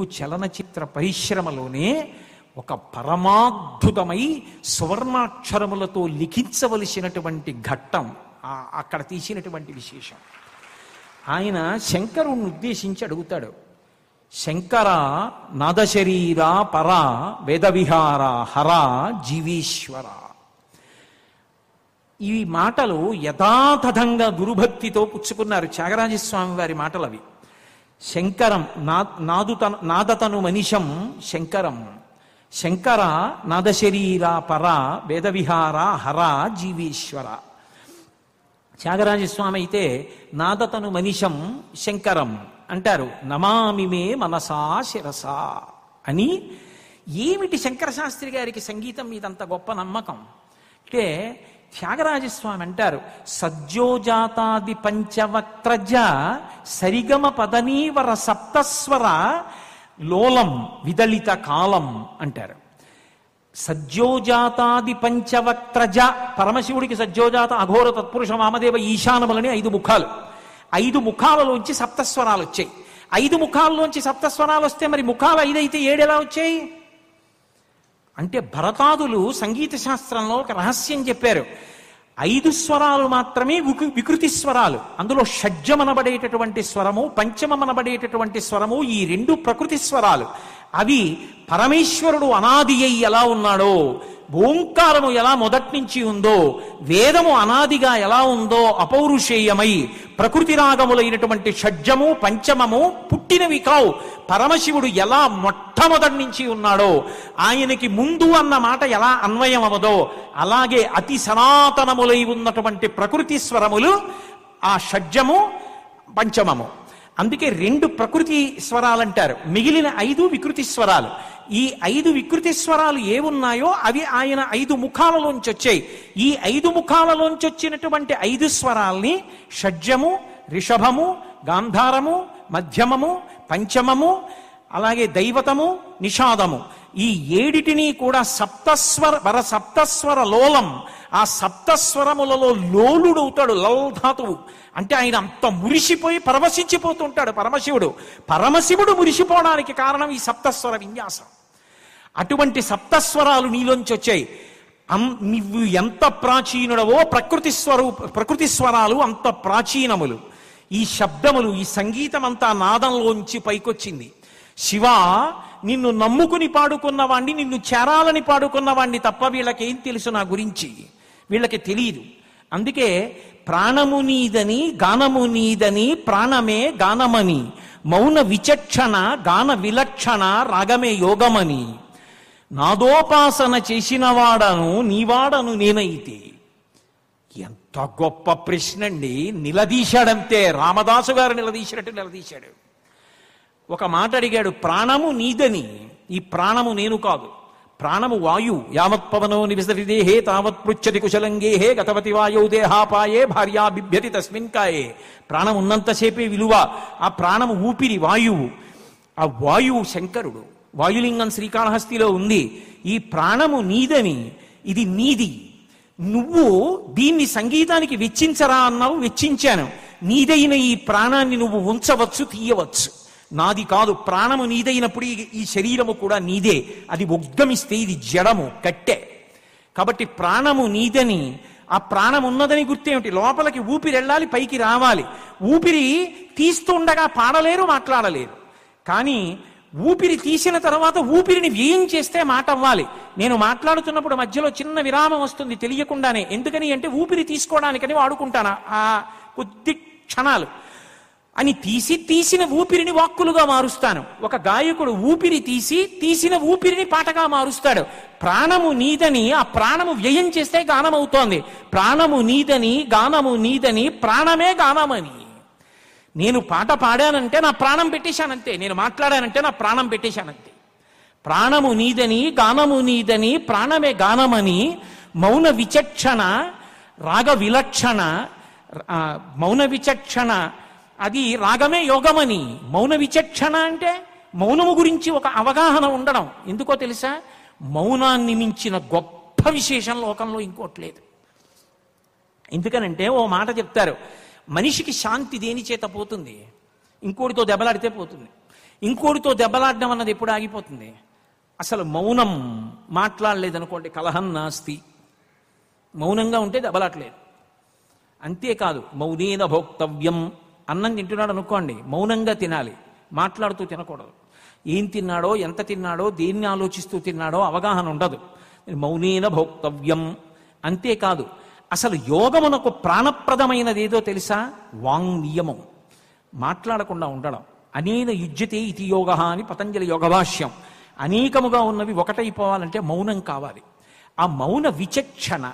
చలనచిత్ర పరిశ్రమలోనే ఒక పరమాద్భుతమై సువర్ణాక్షరములతో లిఖించవలసినటువంటి ఘట్టం ఆ- అక్కడ తీసినటువంటి విశేషం ఆయన శంకరుణ్ణి ఉద్దేశించి అడుగుతాడు శంకర నాదశరీర పర వేదవిహార హర జీవీశ్వర ఈ మాటలు యథాతథంగా గురుభక్తితో పుచ్చుకున్నారు త్యాగరాజస్వామి వారి మాటలు అవి శంకరం నా నాదుతను నాదతను మనిషం శంకరం శంకర నాదశరీర పర వేదవిహార హర జీవీశ్వర త్యాగరాజస్వామి అయితే నాదతను మనిషం శంకరం అంటారు నమామి మే మనసా శిరసా అని ఏమిటి శంకర శాస్త్రి గారికి సంగీతం మీద అంత గొప్ప నమ్మకం అంటే త్యాగరాజస్వామి అంటారు సజ్జోజాతాది పంచవక్త్రజ సరిగమ పదనీవర సప్తస్వర లోలం విదలిత కాలం అంటారు సజ్జోజాతాది పంచవక్త్రజ పరమశివుడికి సజ్జోజాత అఘోర తత్పురుష వామదేవ ఈశానములని ఐదు ముఖాలు ఐదు ముఖాలలోంచి సప్తస్వరాలు వచ్చాయి ఐదు ముఖాల్లోంచి సప్తస్వరాలు వస్తే మరి ముఖాలు ఐదైతే ఏడెలా వచ్చాయి అంటే భరతాదులు సంగీత శాస్త్రంలో ఒక రహస్యం చెప్పారు ఐదు స్వరాలు మాత్రమే వికు- వికృతి స్వరాలు అందులో షడ్జమనబడేటటువంటి స్వరము పంచమనబడేటటువంటి స్వరము ఈ రెండు ప్రకృతి స్వరాలు అవి పరమేశ్వరుడు అనాది అయి ఎలా ఉన్నాడో ఓంకారము ఎలా మొదటి నుంచి ఉందో వేదము అనాదిగా ఎలా ఉందో అపౌరుషేయమై ప్రకృతి రాగములైనటువంటి షడ్జము పంచమము పుట్టినవి కావు పరమశివుడు ఎలా మొట్టమొదటి నుంచి ఉన్నాడో ఆయనకి ముందు అన్న మాట ఎలా అన్వయం అవదో అలాగే అతి సనాతనములై ఉన్నటువంటి ప్రకృతి స్వరములు ఆ షడ్జము పంచమము అందుకే రెండు ప్రకృతి స్వరాలంటారు మిగిలిన ఐదు వికృతి స్వరాలు ఈ ఐదు వికృతి స్వరాలు ఏవున్నాయో అవి ఆయన ఐదు ముఖాలలోంచి వచ్చాయి ఈ ఐదు ముఖాలలోంచి వచ్చినటువంటి ఐదు స్వరాల్ని షడ్జము రిషభము గాంధారము మధ్యమము పంచమము అలాగే దైవతము నిషాదము ఈ ఏడిటిని కూడా సప్తస్వర వర సప్తస్వర లోలం ఆ సప్తస్వరములలో లోలుడవుతాడు లల్ధాతువు అంటే ఆయన అంత మురిసిపోయి పరవశించిపోతుంటాడు పరమశివుడు పరమశివుడు మురిసిపోవడానికి కారణం ఈ సప్తస్వర విన్యాసం అటువంటి సప్తస్వరాలు నీలోంచి వచ్చాయి అం- నువ్వు ఎంత ప్రాచీనుడవో ప్రకృతి స్వరూప ప్రకృతి స్వరాలు అంత ప్రాచీనములు ఈ శబ్దములు ఈ సంగీతం అంతా నాదంలోంచి పైకొచ్చింది శివ నిన్ను నమ్ముకుని పాడుకున్నవాణ్ణి నిన్ను చేరాలని పాడుకున్నవాణ్ణి తప్ప వీళ్ళకేం తెలుసు నా గురించి వీళ్ళకి తెలియదు అందుకే ప్రాణము నీదని గానము నీదని ప్రాణమే గానమని మౌన విచక్షణ గాన విలక్షణ రాగమే యోగమని నాదోపాసన చేసినవాడను నీవాడను నేనైతే ఎంత గొప్ప ప్రశ్న అండి నిలదీశాడంతే రామదాసు గారు నిలదీసినట్టు నిలదీశాడు ఒక మాట అడిగాడు ప్రాణము నీదని ఈ ప్రాణము నేను కాదు ప్రాణము వాయు యావత్ పవనో నివిసరిదేహే తావత్ పృచ్చతి కుశలంగేహే గతవతి వాయౌ దేహాపాయే భార్యా బిభ్యతి తస్మిన్ కాయే ప్రాణం ఉన్నంతసేపే విలువ ఆ ప్రాణము ఊపిరి వాయువు ఆ వాయువు శంకరుడు వాయులింగం శ్రీకాళహస్తిలో ఉంది ఈ ప్రాణము నీదని ఇది నీది నువ్వు దీన్ని సంగీతానికి వెచ్చించరా అన్నావు వెచ్చించాను నీదైన ఈ ప్రాణాన్ని నువ్వు ఉంచవచ్చు తీయవచ్చు నాది కాదు ప్రాణము నీదైనప్పుడు ఈ- ఈ శరీరము కూడా నీదే అది ఉద్గమిస్తే ఇది జడము కట్టె కాబట్టి ప్రాణము నీదని ఆ ప్రాణం ఉన్నదని గుర్తేమిటి లోపలికి ఊపిరి వెళ్ళాలి పైకి రావాలి ఊపిరి తీస్తుండగా పాడలేరు మాట్లాడలేరు కానీ ఊపిరి తీసిన తర్వాత ఊపిరిని వ్యయం చేస్తే మాట అవ్వాలి నేను మాట్లాడుతున్నప్పుడు మధ్యలో చిన్న విరామం వస్తుంది తెలియకుండానే ఎందుకని అంటే ఊపిరి తీసుకోవడానికని వాడుకుంటాను ఆ కొద్ది క్షణాలు అని తీసి తీసిన ఊపిరిని వాక్కులుగా మారుస్తాను ఒక గాయకుడు ఊపిరి తీసి తీసిన ఊపిరిని పాటగా మారుస్తాడు ప్రాణము నీదని ఆ ప్రాణము వ్యయం చేస్తే గానం అవుతోంది ప్రాణము నీదని గానము నీదని ప్రాణమే గానమని నేను పాట పాడానంటే నా ప్రాణం పెట్టేశానంతే నేను మాట్లాడానంటే నా ప్రాణం పెట్టేశానంతే ప్రాణము నీదని గానము నీదని ప్రాణమే గానమని మౌన విచక్షణ రాగ విలక్షణ ఆ, మౌన విచక్షణ అది రాగమే యోగమని మౌన విచక్షణ అంటే మౌనము గురించి ఒక అవగాహన ఉండడం ఎందుకో తెలుసా మౌనాన్ని మించిన గొప్ప విశేషం లోకంలో ఇంకోటి లేదు ఎందుకనంటే ఓ మాట చెప్తారు మనిషికి శాంతి దేని చేత పోతుంది ఇంకోటితో దెబ్బలాడితే పోతుంది ఇంకోటితో దెబ్బలాడడం అన్నది ఎప్పుడు ఆగిపోతుంది అసలు మౌనం మాట్లాడలేదనుకోండి కలహం నాస్తి మౌనంగా ఉంటే దెబ్బలాట్లేదు అంతేకాదు మౌనేన భోక్తవ్యం అన్నం తింటున్నాడు అనుకోండి మౌనంగా తినాలి మాట్లాడుతూ తినకూడదు ఏం తిన్నాడో ఎంత తిన్నాడో దేన్ని ఆలోచిస్తూ తిన్నాడో అవగాహన ఉండదు మౌనేన భోక్తవ్యం అంతేకాదు అసలు యోగమునకు ప్రాణప్రదమైనది ఏదో తెలుసా వాంగ్ నియమం మాట్లాడకుండా ఉండడం అనేన యుజ్యతే ఇది యోగ అని పతంజలి యోగభాష్యం అనేకముగా ఉన్నవి ఒకటైపోవాలంటే మౌనం కావాలి ఆ మౌన విచక్షణ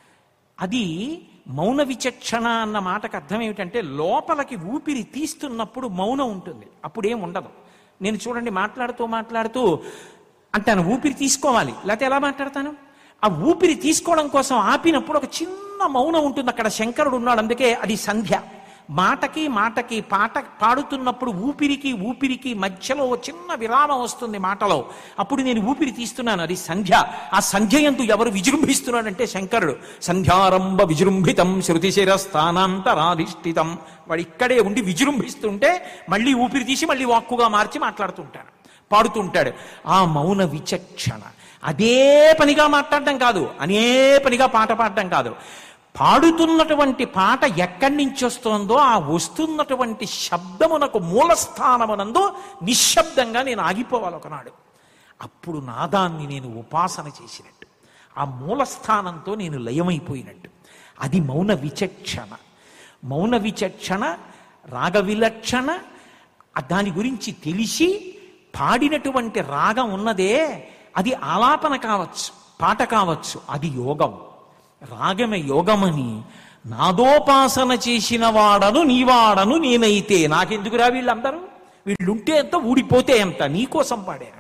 అది మౌన విచక్షణ అన్న మాటకు అర్థం ఏమిటంటే లోపలికి ఊపిరి తీస్తున్నప్పుడు మౌనం ఉంటుంది అప్పుడేం ఉండదు నేను చూడండి మాట్లాడుతూ మాట్లాడుతూ అంటాను ఊపిరి తీసుకోవాలి లేకపోతే ఎలా మాట్లాడతాను ఆ ఊపిరి తీసుకోవడం కోసం ఆపినప్పుడు ఒక చిన్న మౌనం ఉంటుంది అక్కడ శంకరుడు ఉన్నాడు అందుకే అది సంధ్య మాటకి మాటకి పాట పాడుతున్నప్పుడు ఊపిరికి ఊపిరికి మధ్యలో ఓ చిన్న విరామం వస్తుంది మాటలో అప్పుడు నేను ఊపిరి తీస్తున్నాను అది సంధ్య ఆ సంధ్య ఎందు ఎవరు విజృంభిస్తున్నాడంటే శంకరుడు సంధ్యారంభ విజృంభితం శృతిశిర స్థానాంతరాధిష్ఠితం వాడు ఇక్కడే ఉండి విజృంభిస్తుంటే మళ్ళీ ఊపిరి తీసి మళ్ళీ వాక్కుగా మార్చి మాట్లాడుతుంటాడు పాడుతుంటాడు ఆ మౌన విచక్షణ అదే పనిగా మాట్లాడడం కాదు అనే పనిగా పాట పాడడం కాదు పాడుతున్నటువంటి పాట ఎక్కడి నుంచి వస్తోందో ఆ వస్తున్నటువంటి శబ్దమునకు మూలస్థానమునందు నిశ్శబ్దంగా నేను ఆగిపోవాలి ఒకనాడు అప్పుడు నాదాన్ని నేను ఉపాసన చేసినట్టు ఆ మూలస్థానంతో నేను లయమైపోయినట్టు అది మౌన విచక్షణ మౌన విచక్షణ రాగ విలక్షణ ఆ దాని గురించి తెలిసి పాడినటువంటి రాగం ఉన్నదే అది ఆలాపన కావచ్చు పాట కావచ్చు అది యోగం రాగమే యోగమని నాదోపాసన చేసిన వాడను నీవాడను నేనైతే నాకెందుకురా వీళ్ళందరూ వీళ్ళుంటే ఎంత ఊడిపోతే ఎంత నీకోసం పాడారు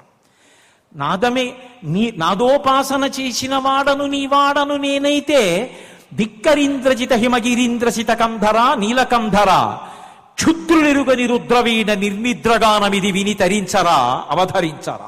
నాదమే నీ నాదోపాసన చేసిన వాడను నీవాడను నేనైతే ధిక్కరీంద్రజిత హిమగిరీంద్రసిత కంధర నీలకంధర క్షుద్రునిరుగని రుద్రవీణ నిర్నిద్రగానమిది విని తరించరా అవధరించరా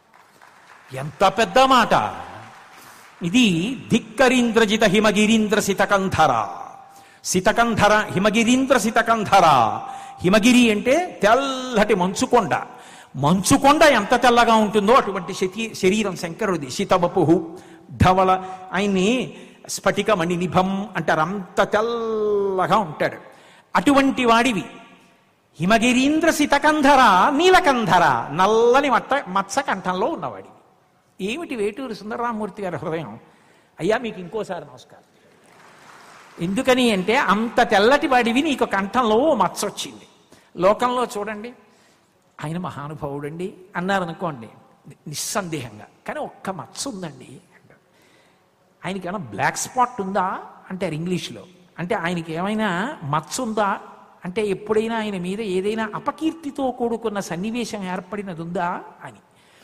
ఎంత పెద్ద మాట ఇది ధిక్కరీంద్రజిత హిమగిరీంద్ర సితకంధర సితకంధర హిమగిరీంద్ర సితకంధర హిమగిరి అంటే తెల్లటి మంచుకొండ మంచుకొండ ఎంత తెల్లగా ఉంటుందో అటువంటి శతి శరీరం శంకరుడిది శితవపు ధవళ ఆయన్ని స్ఫటిక మణినిభం అంటారు అంత తెల్లగా ఉంటాడు అటువంటి వాడివి హిమగిరీంద్ర సితకంధర నీలకంధర నల్లని మట్ట మత్స కంఠంలో ఉన్నవాడివి ఏమిటి వేటూరు సుందరరామూర్తి గారి హృదయం అయ్యా మీకు ఇంకోసారి నమస్కారం ఎందుకని అంటే అంత తెల్లటి వాడివి నీకు కంఠంలో ఓ మచ్చ వచ్చింది లోకంలో చూడండి ఆయన మహానుభావుడండి అన్నారు అనుకోండి నిస్సందేహంగా కానీ ఒక్క మచ్చ ఉందండి అంటారు. ఆయనకి ఏమైనా బ్లాక్ స్పాట్ ఉందా అంటారు ఇంగ్లీష్లో అంటే ఆయనకి ఏమైనా మచ్చ ఉందా అంటే ఎప్పుడైనా ఆయన మీద ఏదైనా అపకీర్తితో కూడుకున్న సన్నివేశం ఏర్పడినది ఉందా అని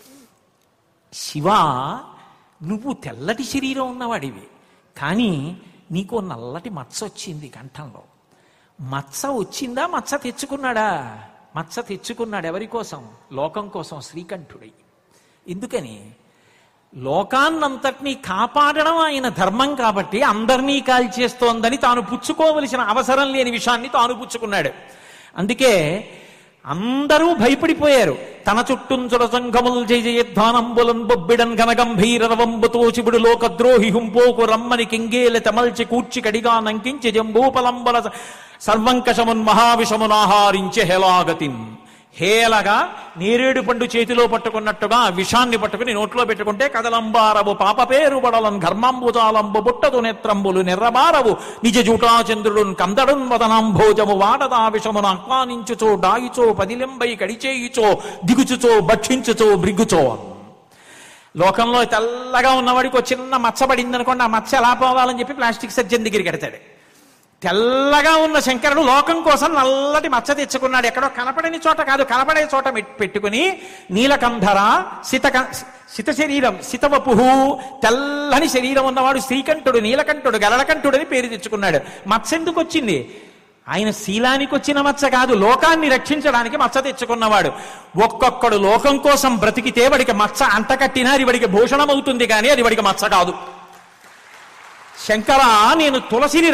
శివ నువ్వు తెల్లటి శరీరం ఉన్నవాడివి కానీ నీకు నల్లటి మచ్చ వచ్చింది కంఠంలో మచ్చ వచ్చిందా మచ్చ తెచ్చుకున్నాడా మచ్చ తెచ్చుకున్నాడు ఎవరి కోసం లోకం కోసం శ్రీకంఠుడై ఎందుకని లోకాన్నంతటినీ కాపాడడం ఆయన ధర్మం కాబట్టి అందరినీ కాల్చేస్తోందని తాను పుచ్చుకోవలసిన అవసరం లేని విషయాన్ని తాను పుచ్చుకున్నాడు అందుకే అందరూ భయపడిపోయారు తన చుట్టూంచుల సంఘములు జయ జయధ్వానంబులం బొబ్బిడన్ ఘనగంభీర రవంబుతో శివుడు లోకద్రోహి హుంపోకు రమ్మని కింగేల తమల్చి కూర్చి కడిగా నంకించి జంబూపలంబల సర్వంకషమున్ మహావిషమునాహారించే హేలాగతిన్ హేలగా నేరేడు పండు చేతిలో పట్టుకున్నట్టుగా ఆ విషాన్ని పట్టుకుని నోట్లో పెట్టుకుంటే కదలంబారవు పాప పేరు బడలం ఘర్మాంబుజాలంబు బుట్టదు నేత్రంబులు నెర్రబారవు నిజ జూటాచంద్రుడున్ కందడున్ వదనాంభోజము వాడదా విషమును ఆహ్వానించుచో డాయిచో పదిలింబై కడిచేయుచో దిగుచుచో భక్షించుచో బ్రిగ్గుచో లోకంలో తెల్లగా ఉన్నవాడికి ఒక చిన్న మచ్చ పడింది అనుకోండి ఆ మచ్చ ఎలా పోవాలని చెప్పి ప్లాస్టిక్ సర్జన్ దగ్గరికి ఎడతాడు తెల్లగా ఉన్న శంకరుడు లోకం కోసం నల్లటి మచ్చ తెచ్చుకున్నాడు ఎక్కడో కనపడని చోట కాదు కనపడే చోట మెట్- పెట్టుకుని నీలకంధర సితక సిత శరీరం సితవపుహు తెల్లని శరీరం ఉన్నవాడు శ్రీకంఠుడు నీలకంఠుడు గలడకంఠుడు అని పేరు తెచ్చుకున్నాడు మచ్చ ఎందుకు వచ్చింది ఆయన శీలానికి వచ్చిన మచ్చ కాదు లోకాన్ని రక్షించడానికి మచ్చ తెచ్చుకున్నవాడు ఒక్కొక్కడు లోకం కోసం బ్రతికితే వాడికి మచ్చ అంటకట్టినా అది వాడికి భూషణం అవుతుంది కానీ అది వాడికి మచ్చ కాదు శంకర నేను తులసిని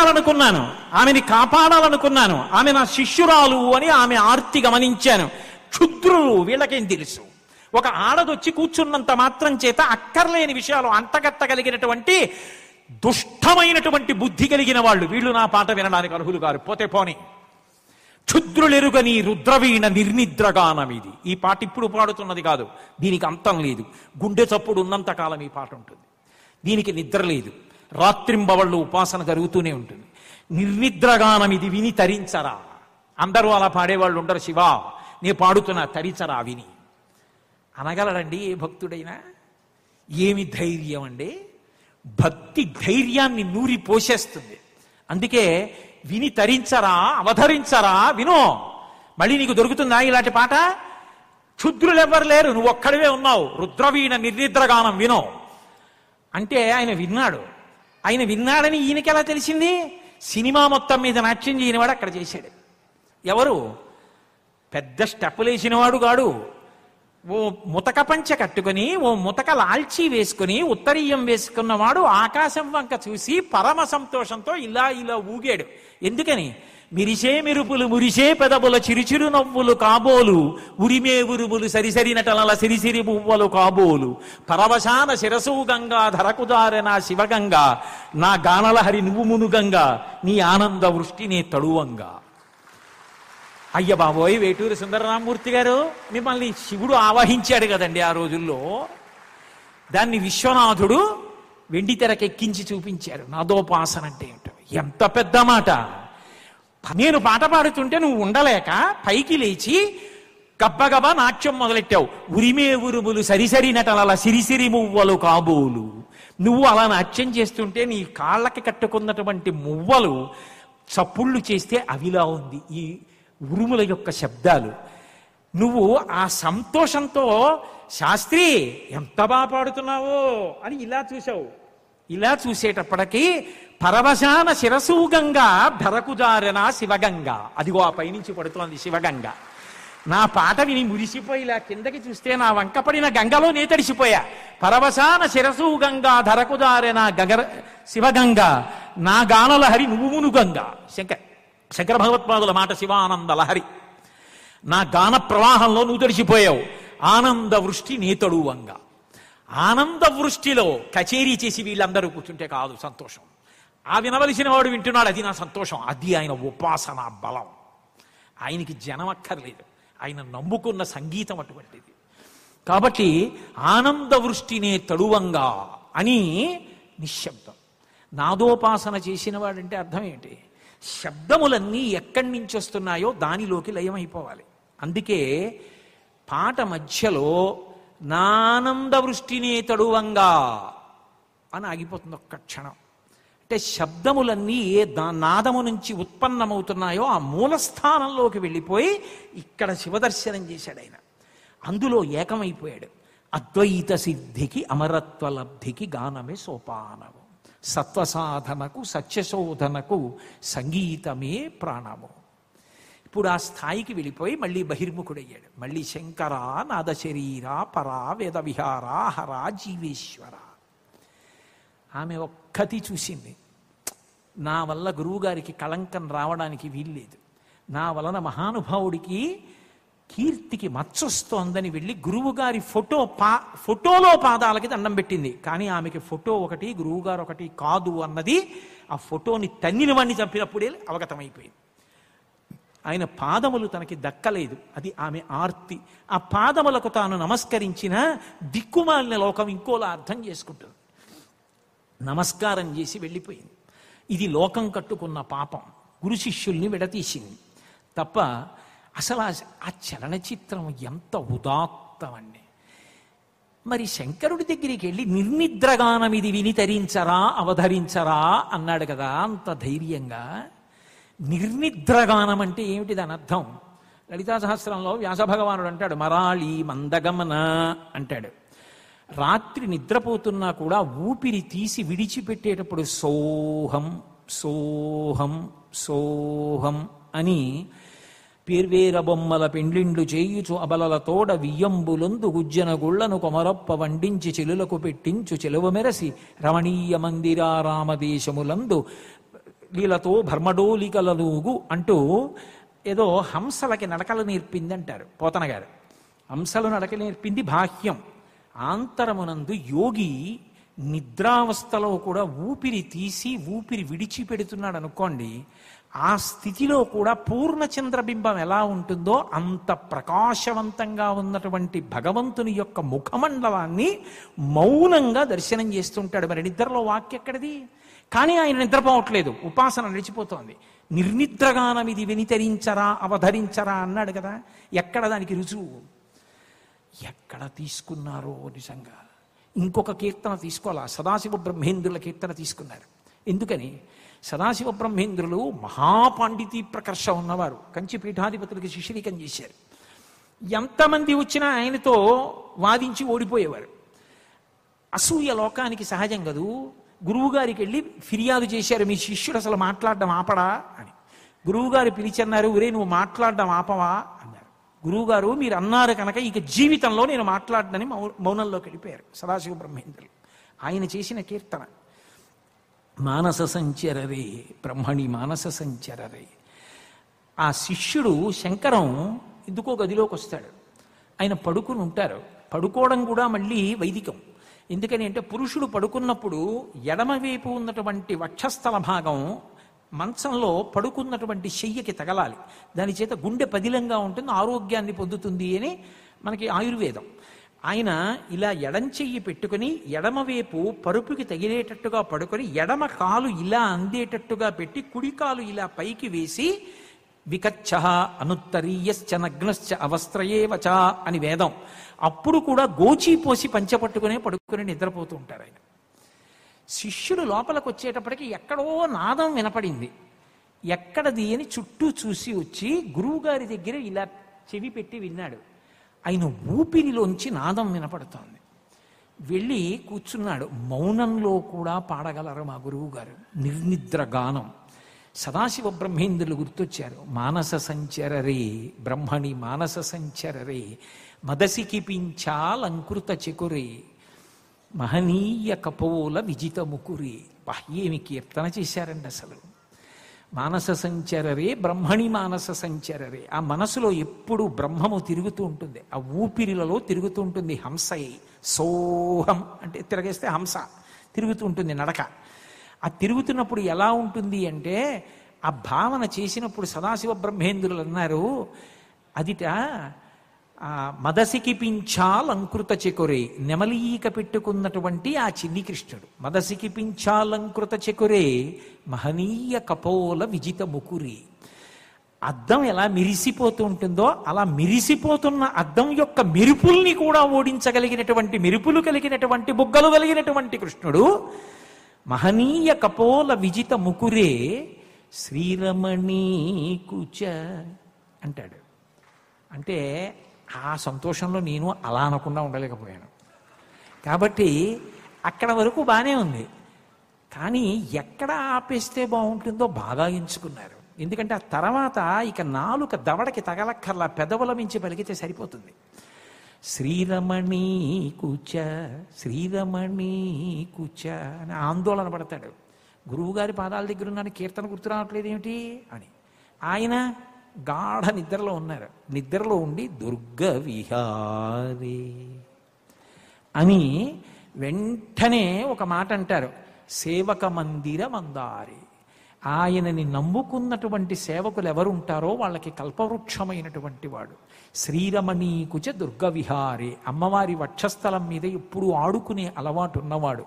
రక్షించాలనుకున్నాను ఆమెని కాపాడాలనుకున్నాను ఆమె నా శిష్యురాలు అని ఆమె ఆర్తి గమనించాను క్షుద్రులు వీళ్ళకేం తెలుసు ఒక ఆడదొచ్చి కూర్చున్నంత మాత్రం చేత అక్కర్లేని విషయాలు అంటగట్టగలిగినటువంటి దుష్టమైనటువంటి బుద్ధి కలిగిన వాళ్ళు వీళ్ళు నా పాట వినడానికి అర్హులు గారు పోతే పోని క్షుద్రులెరుగని రుద్రవీణ నిర్నిద్రగానం ఇది ఈ పాట ఇప్పుడు పాడుతున్నది కాదు దీనికి అంతం లేదు గుండె చప్పుడు ఉన్నంత కాలం ఈ పాట ఉంటుంది దీనికి నిద్ర లేదు రాత్రింబవళ్ళు ఉపాసన జరుగుతూనే ఉంటుంది నిర్నిద్రగానం ఇది విని తరించరా అందరూ అలా పాడేవాళ్ళు ఉండరు శివ నే పాడుతున్నా తరించరా విని అనగలడండి ఏ భక్తుడైనా ఏమి ధైర్యం అండి భక్తి ధైర్యాన్ని నూరి పోసేస్తుంది అందుకే విని తరించరా అవధరించరా వినో మళ్ళీ నీకు దొరుకుతుందా ఇలాంటి పాట క్షుద్రులు ఎవ్వరు లేరు నువ్వు ఒక్కడివే ఉన్నావు రుద్రవీణ నిర్నిద్రగానం వినో అంటే ఆయన విన్నాడు ఆయన విన్నాడని ఈయనకి ఎలా తెలిసింది సినిమా మొత్తం మీద నాట్యం చేయనివాడు అక్కడ చేశాడు ఎవరు పెద్ద స్టెప్పులు వేసినవాడు కాడు ఓ ముతక పంచ కట్టుకొని ఓ ముతక లాల్చీ వేసుకుని ఉత్తరీయం వేసుకున్నవాడు ఆకాశం వంక చూసి పరమ సంతోషంతో ఇలా ఇలా ఊగాడు ఎందుకని మిరిసే మెరుపులు మురిసే పెదవుల చిరుచిరు నవ్వులు కాబోలు ఉరిమే ఉరుములు సరిసరి నటనల సిరిసిరి పువ్వలు కాబోలు పరవశాన శిరసు గంగా ధరకుదారె నా శివగంగా నా గానల హరి నువ్వు మునుగంగా నీ ఆనంద వృష్టి నే తడువంగా అయ్య బాబోయ్ వేటూరి సుందరరామూర్తి గారు మిమ్మల్ని శివుడు ఆవహించాడు కదండి ఆ రోజుల్లో దాన్ని విశ్వనాథుడు వెండి తెరకెక్కించి చూపించారు నాదోపాసన అంటే ఏమిటో ఎంత పెద్ద మాట నేను పాట పాడుతుంటే నువ్వు ఉండలేక పైకి లేచి గబ్బగబా నాట్యం మొదలెట్టావు ఉరిమే ఉరుములు సరిసరి నటనల సిరిసిరి మువ్వలు కాబోలు నువ్వు అలా నాట్యం చేస్తుంటే నీ కాళ్ళకి కట్టుకున్నటువంటి మువ్వలు చప్పుళ్ళు చేస్తే అవిలా ఉంది ఈ ఉరుముల యొక్క శబ్దాలు నువ్వు ఆ సంతోషంతో శాస్త్రి ఎంత బాగా పాడుతున్నావో అని ఇలా చూసావు ఇలా చూసేటప్పటికి పరవశాన శిరసూగంగా ధరకుదారన శివగంగ అదిగో ఆ పైనుంచి పడుతోంది శివగంగ నా పాట విని మురిసిపోయి ఇలా కిందకి చూస్తే నా వంక పడిన గంగలో నే తడిసిపోయా పరవశాన శిరసు గంగా ధరకుదారెన గగర శివగంగ నా గానల హరి నువ్వు మునుగంగ శంకర్ శంకర భగవత్పాదుల మాట శివానంద లహరి నా గాన ప్రవాహంలో నువ్వు తడిసిపోయావు ఆనంద వృష్టి నేతడువంగ ఆనంద వృష్టిలో కచేరీ చేసి వీళ్ళందరూ కూర్చుంటే కాదు సంతోషం ఆ వినవలసిన వాడు వింటున్నాడు అది నా సంతోషం అది ఆయన ఉపాసన బలం ఆయనకి జనం అక్కర్లేదు ఆయన నమ్ముకున్న సంగీతం అటువంటిది కాబట్టి ఆనంద వృష్టినే తడువంగా అని నిశ్శబ్దం నాదోపాసన చేసిన వాడంటే అర్థం ఏంటి శబ్దములన్నీ ఎక్కడి నుంచి వస్తున్నాయో దానిలోకి లయమైపోవాలి అందుకే పాట మధ్యలో నానంద వృష్టినే తడువంగా అని ఆగిపోతుంది ఒక్క క్షణం అంటే శబ్దములన్నీ ఏ దా నాదము నుంచి ఉత్పన్నమవుతున్నాయో ఆ మూలస్థానంలోకి వెళ్ళిపోయి ఇక్కడ శివదర్శనం చేశాడు ఆయన అందులో ఏకమైపోయాడు అద్వైత సిద్ధికి అమరత్వ లబ్ధికి గానమే సోపానము సత్వసాధనకు సత్యశోధనకు సంగీతమే ప్రాణము ఇప్పుడు ఆ స్థాయికి వెళ్ళిపోయి మళ్ళీ బహిర్ముఖుడయ్యాడు మళ్ళీ శంకర నాద శరీర పరా వేద విహార హర జీవేశ్వర ఆమె ఒక్కటి చూసింది నా వల్ల గురువుగారికి కళంకం రావడానికి వీల్లేదు నా వలన మహానుభావుడికి కీర్తికి మచ్చొస్తోందని వెళ్ళి గురువుగారి ఫోటో పా ఫోటోలో పాదాలకి దండం పెట్టింది కానీ ఆమెకి ఫోటో ఒకటి గురువుగారు ఒకటి కాదు అన్నది ఆ ఫోటోని తన్నిన వాడిని చంపినప్పుడే అవగతమైపోయింది ఆయన పాదములు తనకి దక్కలేదు అది ఆమె ఆర్తి ఆ పాదములకు తాను నమస్కరించిన దిక్కుమాలిన లోకం ఇంకోలా అర్థం చేసుకుంటుంది నమస్కారం చేసి వెళ్ళిపోయింది ఇది లోకం కట్టుకున్న పాపం గురు శిష్యుల్ని విడతీసింది తప్ప అసలు ఆ- ఆ చలనచిత్రం ఎంత ఉదాత్తం అండి మరి శంకరుడి దగ్గరికి వెళ్ళి నిర్నిద్రగానం ఇది విని తరించరా అవధరించరా అన్నాడు కదా అంత ధైర్యంగా నిర్నిద్రగానం అంటే ఏమిటి దాని అర్థం లలితా సహస్రంలో వ్యాస భగవానుడు అంటాడు మరాళి మందగమన అంటాడు రాత్రి నిద్రపోతున్నా కూడా ఊపిరి తీసి విడిచిపెట్టేటప్పుడు సోహం సోహం సోహం అని పేర్వేర బొమ్మల పెండ్లిండ్లు చేయుచు అబలల తోడ వియ్యంబులందు గుజ్జన గుళ్లను కొమరప్ప వండించి చెలులకు పెట్టించు చెలువ మెరసి రమణీయ మందిరారామదేశములందు లీలతో భర్మడోలికలనూగు అంటూ ఏదో హంసలకి నడకలు నేర్పింది అంటారు పోతన గారు హంసలు నడక నేర్పింది బాహ్యం ఆంతరమునందు యోగి నిద్రావస్థలో కూడా ఊపిరి తీసి ఊపిరి విడిచిపెడుతున్నాడు అనుకోండి ఆ స్థితిలో కూడా పూర్ణ చంద్రబింబం ఎలా ఉంటుందో అంత ప్రకాశవంతంగా ఉన్నటువంటి భగవంతుని యొక్క ముఖమండలాన్ని మౌనంగా దర్శనం చేస్తుంటాడు మరి నిద్రలో వాక్య ఎక్కడిది కానీ ఆయన నిద్రపోవట్లేదు ఉపాసన నడిచిపోతోంది నిర్నిద్రగానం ఇది వినితరించరా అవధరించరా అన్నాడు కదా ఎక్కడ దానికి రుజువు ఎక్కడ తీసుకున్నారో నిజంగా ఇంకొక కీర్తన తీసుకోవాలా సదాశివ బ్రహ్మేంద్రుల కీర్తన తీసుకున్నారు ఎందుకని సదాశివ బ్రహ్మేంద్రులు మహాపాండితీ ప్రకర్ష ఉన్నవారు కంచి పీఠాధిపతులకి శిష్యరికం చేశారు ఎంతమంది వచ్చినా ఆయనతో వాదించి ఓడిపోయేవారు అసూయ లోకానికి సహజం కదూ గురువుగారికి వెళ్ళి ఫిర్యాదు చేశారు మీ శిష్యుడు అసలు మాట్లాడడం ఆపడా అని గురువుగారు పిలిచన్నారు ఒరే నువ్వు మాట్లాడడం ఆపవా అన్నారు గురువుగారు మీరు అన్నారు కనుక ఇక జీవితంలో నేను మాట్లాడనని మౌ మౌనంలోకి వెళ్ళిపోయారు సదాశివ బ్రహ్మేంద్రులు ఆయన చేసిన కీర్తన మానస సంచరరే బ్రహ్మణి మానస సంచరరే ఆ శిష్యుడు శంకరం ఎందుకో గదిలోకి వస్తాడు ఆయన పడుకుని ఉంటారు పడుకోవడం కూడా మళ్ళీ వైదికం ఎందుకని అంటే పురుషుడు పడుకున్నప్పుడు ఎడమవైపు ఉన్నటువంటి వక్షస్థల భాగం మంచంలో పడుకున్నటువంటి శయ్యకి తగలాలి దాని చేత గుండె పదిలంగా ఉంటుంది ఆరోగ్యాన్ని పొందుతుంది అని మనకి ఆయుర్వేదం ఆయన ఇలా ఎడం చెయ్యి పెట్టుకుని ఎడమవైపు పరుపుకి తగిలేటట్టుగా పడుకొని ఎడమ కాలు ఇలా అందేటట్టుగా పెట్టి కుడి కాలు ఇలా పైకి వేసి వికచ్చ అనుత్తరీయశ్చ నగ్నశ్చ అవస్త్రయేవచ అని వేదం అప్పుడు కూడా గోచి పోసి పంచపట్టుకునే పడుకుని నిద్రపోతూ ఉంటారు ఆయన శిష్యుడు లోపలికి వచ్చేటప్పటికి ఎక్కడో నాదం వినపడింది ఎక్కడది అని చుట్టూ చూసి వచ్చి గురువుగారి దగ్గర ఇలా చెవి పెట్టి విన్నాడు ఆయన ఊపిరిలోంచి నాదం వినపడుతోంది వెళ్ళి కూర్చున్నాడు మౌనంలో కూడా పాడగలరు మా గురువు గారు నిర్నిద్ర గానం సదాశివ బ్రహ్మేంద్రులు గుర్తొచ్చారు మానస సంచరరే బ్రహ్మణి మానస సంచరరే మదసికి పించాలంకృత చెకురే మహనీయ కపోల విజిత ముకురి బా, ఏమి కీర్తన చేశారండి అసలు మానస సంచరరే బ్రహ్మణి మానస సంచరరే ఆ మనసులో ఎప్పుడు బ్రహ్మము తిరుగుతూ ఉంటుంది ఆ ఊపిరిలలో తిరుగుతూ ఉంటుంది హంసై సోహం అంటే తిరగేస్తే హంస తిరుగుతూ ఉంటుంది నడక ఆ తిరుగుతున్నప్పుడు ఎలా ఉంటుంది అంటే ఆ భావన చేసినప్పుడు సదాశివ బ్రహ్మేంద్రులు అన్నారు అదిట ఆ మదసికి పించాలంకృత చెకొరే నెమలీక పెట్టుకున్నటువంటి ఆ చిన్ని కృష్ణుడు మదసికి పించాలంకృత చెకొరే మహనీయ కపోల విజిత ముకురి అద్దం ఎలా మిరిసిపోతూ ఉంటుందో అలా మిరిసిపోతున్న అద్దం యొక్క మెరుపుల్ని కూడా ఓడించగలిగినటువంటి మెరుపులు కలిగినటువంటి బుగ్గలు కలిగినటువంటి కృష్ణుడు మహనీయ కపోల విజిత ముకురే శ్రీరమణీ కుచ అంటాడు అంటే ఆ సంతోషంలో నేను అలా అనకుండా ఉండలేకపోయాను కాబట్టి అక్కడ వరకు బాగానే ఉంది కానీ ఎక్కడ ఆపేస్తే బాగుంటుందో బాగా ఎంచుకున్నారు ఎందుకంటే ఆ తర్వాత ఇక నాలుక దవడకి తగలక్కర్లా పెదవుల మించి పలికితే సరిపోతుంది శ్రీరమణి కూచ శ్రీరమణి కూచ అని ఆందోళన పడతాడు గురువుగారి పాదాల దగ్గర ఉన్నాను కీర్తన గుర్తు రావట్లేదు ఏమిటి అని ఆయన గాఢ నిద్రలో ఉన్నారు నిద్రలో ఉండి దుర్గ విహారీ అని వెంటనే ఒక మాట అంటారు సేవక మందిర మందారి ఆయనని నమ్ముకున్నటువంటి సేవకులు ఎవరు ఉంటారో వాళ్ళకి కల్పవృక్షమైనటువంటి వాడు శ్రీరమణీకుచ దుర్గ విహారి అమ్మవారి వక్షస్థలం మీద ఎప్పుడు ఆడుకునే అలవాటు ఉన్నవాడు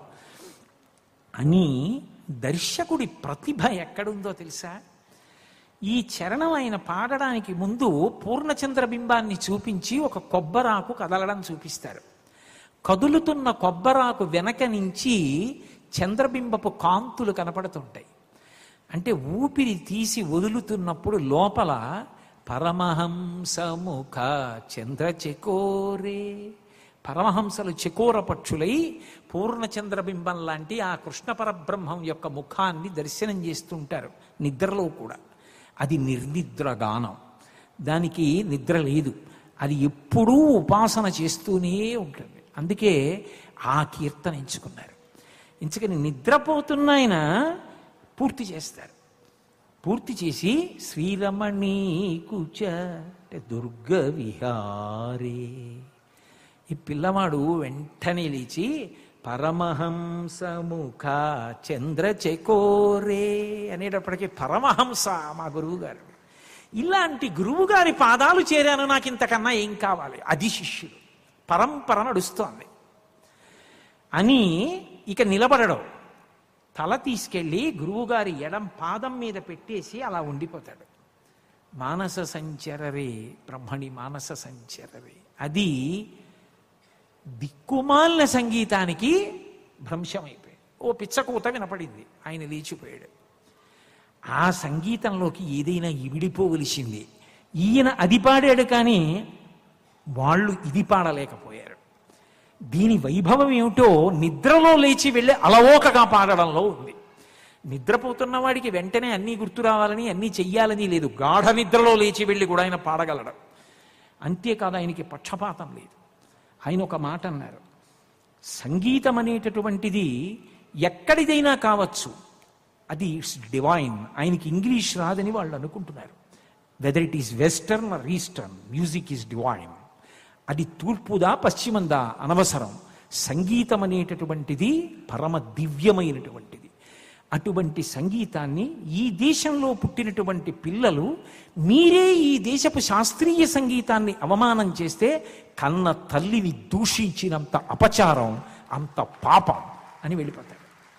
అని దర్శకుడి ప్రతిభ ఎక్కడుందో తెలుసా ఈ చరణం ఆయన పాడడానికి ముందు పూర్ణచంద్ర బింబాన్ని చూపించి ఒక కొబ్బరాకు కదలడం చూపిస్తారు కదులుతున్న కొబ్బరాకు వెనక నుంచి చంద్రబింబపు కాంతులు కనపడుతుంటాయి అంటే ఊపిరి తీసి వదులుతున్నప్పుడు లోపల పరమహంసముఖ చంద్రచెకోరే పరమహంసలు చకోర పక్షులై పూర్ణచంద్రబింబం లాంటి ఆ కృష్ణ పరబ్రహ్మం యొక్క ముఖాన్ని దర్శనం చేస్తుంటారు నిద్రలో కూడా అది నిర్నిద్ర గానం దానికి నిద్ర లేదు అది ఎప్పుడూ ఉపాసన చేస్తూనే ఉంటుంది అందుకే ఆ కీర్తన ఎంచుకున్నారు ఎంచుకని నిద్రపోతున్న ఆయన పూర్తి చేస్తారు పూర్తి చేసి శ్రీరమణీ కుచ అంటే దుర్గ విహారే ఈ పిల్లవాడు వెంటనే లేచి పరమహంసముఖ చంద్రచకోరే అనేటప్పటికీ పరమహంస మా గురువు గారు ఇలాంటి గురువు గారి పాదాలు చేరాను నాకు ఇంతకన్నా ఏం కావాలి అది శిష్యుడు పరంపర నడుస్తోంది అని ఇక నిలబడడం తల తీసుకెళ్ళి గురువుగారి ఎడం పాదం మీద పెట్టేసి అలా ఉండిపోతాడు మానస సంచరరే బ్రహ్మణి మానస సంచరరే అది దిక్కుమాలిన సంగీతానికి భ్రంశమైపోయాడు ఓ పిచ్చకూత వినపడింది ఆయన లేచిపోయాడు ఆ సంగీతంలోకి ఏదైనా ఇమిడిపోవలసింది ఈయన అది పాడాడు కానీ వాళ్ళు ఇది పాడలేకపోయారు దీని వైభవం ఏమిటో నిద్రలో లేచి వెళ్ళి అలవోకగా పాడడంలో ఉంది నిద్రపోతున్న వాడికి వెంటనే అన్నీ గుర్తు రావాలని అన్నీ చెయ్యాలని లేదు గాఢ నిద్రలో లేచి వెళ్ళి కూడా ఆయన పాడగలడు అంతేకాదు ఆయనకి పక్షపాతం లేదు ఆయన ఒక మాట అన్నారు సంగీతం అనేటటువంటిది ఎక్కడిదైనా కావచ్చు అది ఇట్స్ డివైన్ ఆయనకి ఇంగ్లీష్ రాదని వాళ్ళు అనుకుంటున్నారు whether it is western or eastern music is divine అది తూర్పుదా పశ్చిమందా అనవసరం సంగీతం అనేటటువంటిది పరమ దివ్యమైనటువంటిది అటువంటి సంగీతాన్ని ఈ దేశంలో పుట్టినటువంటి పిల్లలు మీరే ఈ దేశపు శాస్త్రీయ సంగీతాన్ని అవమానం చేస్తే కన్న తల్లిని దూషించినంత అపచారం అంత పాపం అని వెళ్ళిపోతాడు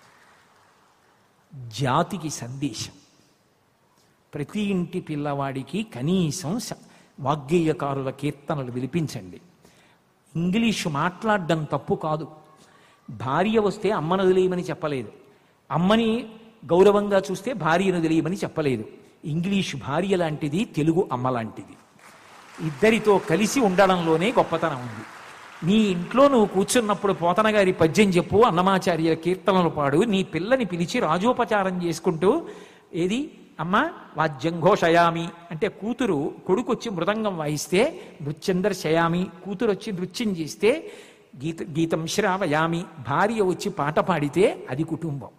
జాతికి సందేశం ప్రతి ఇంటి పిల్లవాడికి కనీసం స- వాగ్గేయకారుల కీర్తనలు వినిపించండి ఇంగ్లీషు మాట్లాడడం తప్పు కాదు భార్య వస్తే అమ్మను వదిలేయమని చెప్పలేదు అమ్మని గౌరవంగా చూస్తే భార్యను వదిలేయమని చెప్పలేదు ఇంగ్లీషు భార్య లాంటిది తెలుగు అమ్మ లాంటిది ఇద్దరితో కలిసి ఉండడంలోనే గొప్పతనం ఉంది నీ ఇంట్లో నువ్వు కూర్చున్నప్పుడు పోతన గారి పద్యం చెప్పు అన్నమాచార్య కీర్తనలు పాడు నీ పిల్లని పిలిచి రాజోపచారం చేసుకుంటూ ఏది అమ్మ వాద్యం ఘోషయామి అంటే కూతురు కొడుకు వచ్చి మృదంగం వాయిస్తే నృత్యందర్ శయామి కూతురు వచ్చి నృత్యం చేస్తే గీత గీతం శ్రావయామి భార్య వచ్చి పాట పాడితే అది కుటుంబం